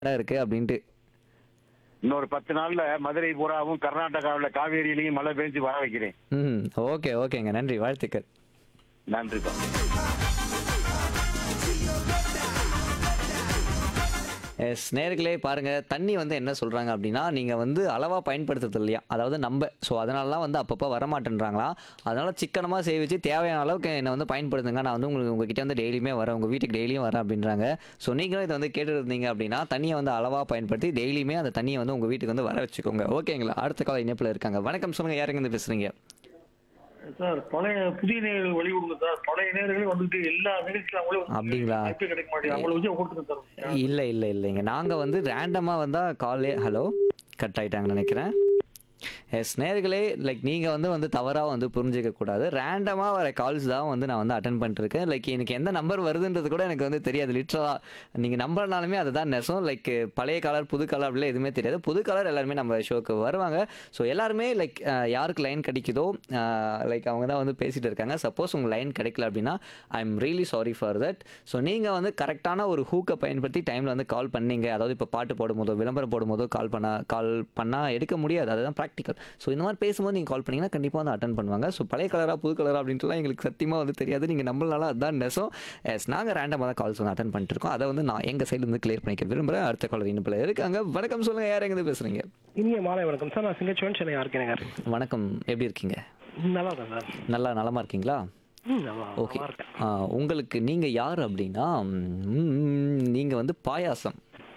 இடம் இருக்கு அப்படின்ட்டு இன்னொரு பத்து நாள்ல மதுரை பூராவும் கர்நாடகாவில் காவேரியிலையும் மழை பெஞ்சு வர வைக்கிறேன் ம் ஓகே ஓகேங்க நன்றி வாழ்த்துக்கள் நன்றிப்பா எஸ் நேர்களே பாருங்க தண்ணி வந்து என்ன சொல்றாங்க அப்படின்னா நீங்க வந்து அளவா பயன்படுத்துறது இல்லையா அதாவது நம்ம ஸோ அதனாலலாம் வந்து அப்பப்போ வரமாட்டேன்றாங்களா அதனால சிக்கனமா சேவிச்சு தேவையான அளவுக்கு என்னை வந்து பயன்படுத்துங்க நான் வந்து உங்களுக்கு உங்ககிட்ட வந்து டெய்லியுமே வரேன் உங்க வீட்டுக்கு டெய்லியும் வரேன் அப்படின்றாங்க ஸோ நீங்களும் இதை வந்து கேட்டு இருந்தீங்க அப்படின்னா தண்ணியை வந்து அளவா பயன்படுத்தி டெய்லியுமே அந்த தண்ணியை வந்து உங்க வீட்டுக்கு வந்து வர வச்சுக்கோங்க ஓகேங்களா அடுத்த கால இணைப்பில் இருக்காங்க வணக்கம் சொல்லுங்க யாருங்க இருந்து பேசுறீங்க சார் பழைய புதிய நேர்கள் வழிவிடுங்க சார் பழைய நேர்களே வந்துட்டு எல்லா நிகழ்ச்சியிலும் அவங்களே வந்து அப்படிங்களா? வாய்ப்பே கிடைக்க மாட்டேங்குது அவங்கள வச்சு கொடுத்துருங்க சார் இல்லை இல்லை இல்லைங்க நாங்கள் வந்து ரேண்டமாக வந்தால் காலே ஹலோ கட் ஆயிட்டாங்கன்னு நினைக்கிறேன் எஸ் நேர்களே லைக் நீங்கள் வந்து வந்து தவறாக வந்து புரிஞ்சிக்க கூடாது ரேண்டமாக வர கால்ஸ் தான் வந்து நான் வந்து அட்டன் பண்ணிட்டுருக்கேன் லைக் எனக்கு எந்த நம்பர் வருதுன்றது கூட எனக்கு வந்து தெரியாது லிட்ரலாக நீங்கள் நம்பர்னாலுமே அதுதான் நெசம் லைக் பழைய கலர் புது கலர் அப்படிலாம் எதுவுமே தெரியாது புது கலர் எல்லாருமே நம்ம ஷோக்கு வருவாங்க ஸோ எல்லாருமே லைக் யாருக்கு லைன் கிடைக்குதோ லைக் அவங்க தான் வந்து பேசிகிட்டு இருக்காங்க சப்போஸ் உங்கள் லைன் கிடைக்கல அப்படின்னா I am really sorry for that so நீங்கள் வந்து கரெக்டான ஒரு ஹூக்கை பயன்படுத்தி டைமில் வந்து கால் பண்ணீங்க அதாவது இப்போ பாட்டு போடும்போதோ விளம்பரம் போடும்போதோ கால் பண்ண கால் பண்ணால் எடுக்க முடியாது அதுதான் ப்ராக்டிக்கல் ஸோ இந்த மாதிரி பேசும்போது நீங்கள் கால் பண்ணீங்கன்னா கண்டிப்பாக வந்து அட்டன் பண்ணுவாங்க ஸோ பழைய கலராக புது கலரா அப்படின்ட்டுலாம் எங்களுக்கு சத்தியமாக வந்து தெரியாது நீங்கள் நம்மளால அதுதான் நெசம் எஸ் நாங்கள் ரேண்டமாக தான் கால்ஸ் வந்து அட்டன் பண்ணிட்டு இருக்கோம் அதை வந்து நான் எங்கள் சைட்லேருந்து கிளியர் பண்ணிக்க விரும்புகிறேன் அடுத்த காலர் இனிப்பில் இருக்காங்க வணக்கம் சொல்லுங்கள் யார் எங்கேருந்து பேசுகிறீங்க இனிய மாலை வணக்கம் சார் நான் சிங்கச்சுவன் சென்னை ஆர்கே நகர் வணக்கம் எப்படி இருக்கீங்க நல்லா இருக்கேன் சார் நல்லா நலமா இருக்கீங்களா ம் நல்லா ஓகே நல்லா இருக்கேன் உங்களுக்கு நீங்கள் யார் அப்படின்னா நீங்கள் வந்து பாயாசம்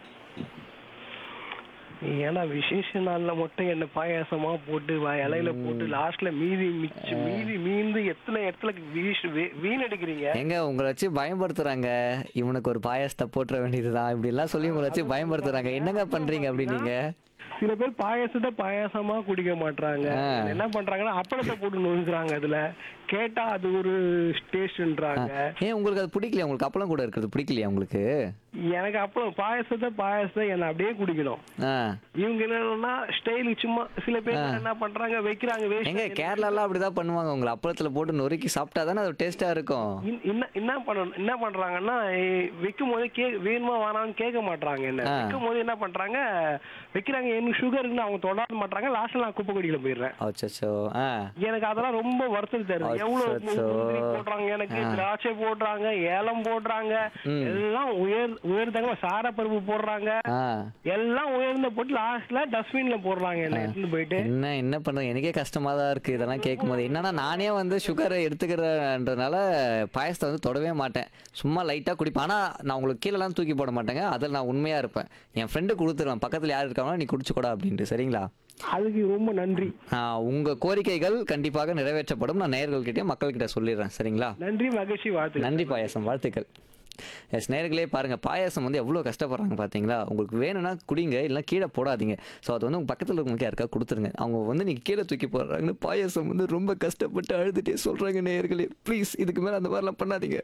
ஏன்னா விசேஷ நாள்ல மட்டும் என்ன பாயாசமா போட்டு வா- இலையில போட்டு லாஸ்ட்ல மீதி மிச்சு மீதி மீந்து எத்தனை இடத்துல வீஷ் வீ- வீணடிக்கிறீங்க எங்க உங்களை வச்சு பயன்படுத்துறாங்க இவனுக்கு ஒரு பாயாசத்தை போட்டுற வேண்டியதுதான் இப்படி எல்லாம் சொல்லி உங்களை வச்சு பயன்படுத்துறாங்க என்னங்க பண்றீங்க அப்படி நீங்க சில பேர் பாயாசத்தை பாயாசமா குடிக்க மாட்டாங்க ஆ. என்ன பண்றாங்கன்னா அப்பளத்தை போட்டு நொறுக்குறாங்க அதுல கேட்டா அது ஒரு டேஸ்ட்ன்றாங்க ஏன் உங்களுக்கு அது பிடிக்கலையா உங்களுக்கு அப்பளம் கூட இருக்கிறது பிடிக்கலையா உங்களுக்கு எனக்கு அப்பளம் பாயாசத்தை பாயாசத்தை என்ன அப்படியே குடிக்கணும் ஆ இவங்க என்னன்னா ஸ்டைலுக்கு சும்மா சில பேர் என்ன பண்றாங்க வைக்கிறாங்க எங்க waste கேரளாலாம் அப்படிதான் பண்ணுவாங்க உங்களை அப்பளத்துல போட்டு நொறுக்கி சாப்பிட்டா தானே அது டேஸ்டா இருக்கும் இன்- என்ன என்ன பண்ணணும் என்ன பண்றாங்கன்னா ஏய், வைக்கும் போதே கே வேணுமா வேணாம்னு கேட்க மாட்றாங்க என்ன ஆ. வைக்கும் போது என்ன பண்றாங்க வைக்கிறாங்க எனக்கு சுகர் இருக்குன்னு அவங்க தொடாத மாட்றாங்க லாஸ்ட்ல நான் குப்பை கொடியில போயிடுறேன் அச்சோ ஆ எனக்கு அதெல்லாம் ரொம்ப வருத்தம் தருது எவ்வளவு அச்சச்சோ. முந்திரி போடுறாங்க எனக்கு திராட்சை போடுறாங்க ஏலம் போடுறாங்க எல்லாம் உயர் உயர்ந்தங்க சாரப்பருப்பு போடுறாங்க ஆ எல்லாம் உயர்ந்த போட்டு லாஸ்ட்ல டஸ்ட்பின்ல போடுறாங்க என்ன எடுத்துட்டு போயிட்டு என்ன என்ன பண்றது எனக்கே கஷ்டமா தான் இருக்கு இதெல்லாம் கேட்கும்போது என்னன்னா நானே வந்து சுகரை எடுத்துக்கிறன்றதுனால பாயசத்தை வந்து தொடவே மாட்டேன் சும்மா லைட்டா குடிப்பேன் ஆனா நான் உங்களுக்கு கீழெல்லாம் தூக்கி போட மாட்டேங்க அதில் நான் உண்மையா இருப்பேன் என் ஃப்ரெண்டு கொடுத்துருவேன் பக்கத்துல யார் இருக்காங்களோ நீ குடிச்சுக்கூடா அப்படின்ட்டு சரிங்களா அதுக்கு ரொம்ப நன்றி ஆஹ் உங்க கோரிக்கைகள் கண்டிப்பாக நிறைவேற்றப்படும் நான் நேயர்கள்கிட்டயும் மக்கள்கிட்ட சொல்லிடுறேன் சரிங்களா நன்றி மகிழ்ச்சி வாழ்த்து நன்றி பாயாசம் வாழ்த்துக்கள் எஸ் நேர்களே பாருங்க பாயாசம் வந்து எவ்வளோ கஷ்டப்படுறாங்க பார்த்தீங்களா உங்களுக்கு வேணும்னா குடிங்க இல்லைனா கீழே போடாதீங்க ஸோ அது வந்து உங்க பக்கத்தில் இருக்கவங்களுக்கு யாருக்கா கொடுத்துருங்க அவங்க வந்து நீங்கள் கீழே தூக்கி போடுறாங்கன்னு பாயாசம் வந்து ரொம்ப கஷ்டப்பட்டு அழுதுட்டே சொல்கிறாங்க நேயர்களே ப்ளீஸ் இதுக்கு மேலே அந்த மாதிரிலாம் பண்ணாதீங்க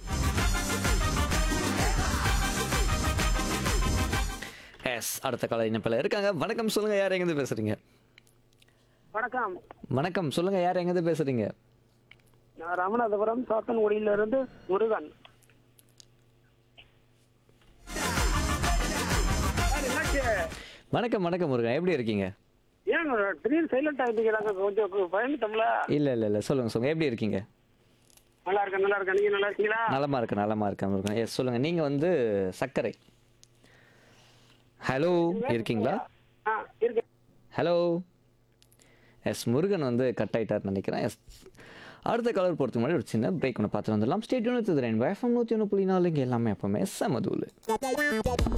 எஸ் அடுத்த கால இணைப்பில் இருக்காங்க வணக்கம் சொல்லுங்க யார் எங்கேருந்து பேசுறீங்க வணக்கம் வணக்கம் சொல்லுங்க யார் எங்கேருந்து பேசுறீங்க நான் ராமநாதபுரம் சாத்தன்குடியில இருந்து முருகன் சார், என்னாச்சு? வணக்கம் வணக்கம் முருகன் எப்படி இருக்கீங்க ஏன் திடீர்னு சைலண்ட் ஆகிட்டீங்க கொஞ்சம் பயந்துட்டோம்ல இல்லை இல்லை இல்லை சொல்லுங்க சொல்லுங்க எப்படி இருக்கீங்க நல்லா இருக்கேன் நல்லா இருக்கேன் நீங்க நல்லா இருக்கீங்களா நலமா இருக்கு நலமா இருக்கேன் முருகன் எஸ் சொல்லுங்க நீங்க வந்து சர்க்கரை ஹலோ இருக்கீங்களா ஆ இருக்கு ஹலோ எஸ் முருகன் வந்து கட் ஆயிட்டார்னு நினைக்கிறேன் எஸ் அடுத்த கலர் பொறுத்த முன்னாடி ஒரு சின்ன பிரேக் ஒன்று பார்த்து வந்துடலாம் ஸ்டேட் யூனிட் ரெண்டு எஃப்எம் நூற்றி ஒன்று புள்ளி நாலு இங்கே எல்லாமே எப்பவுமே செமதூள்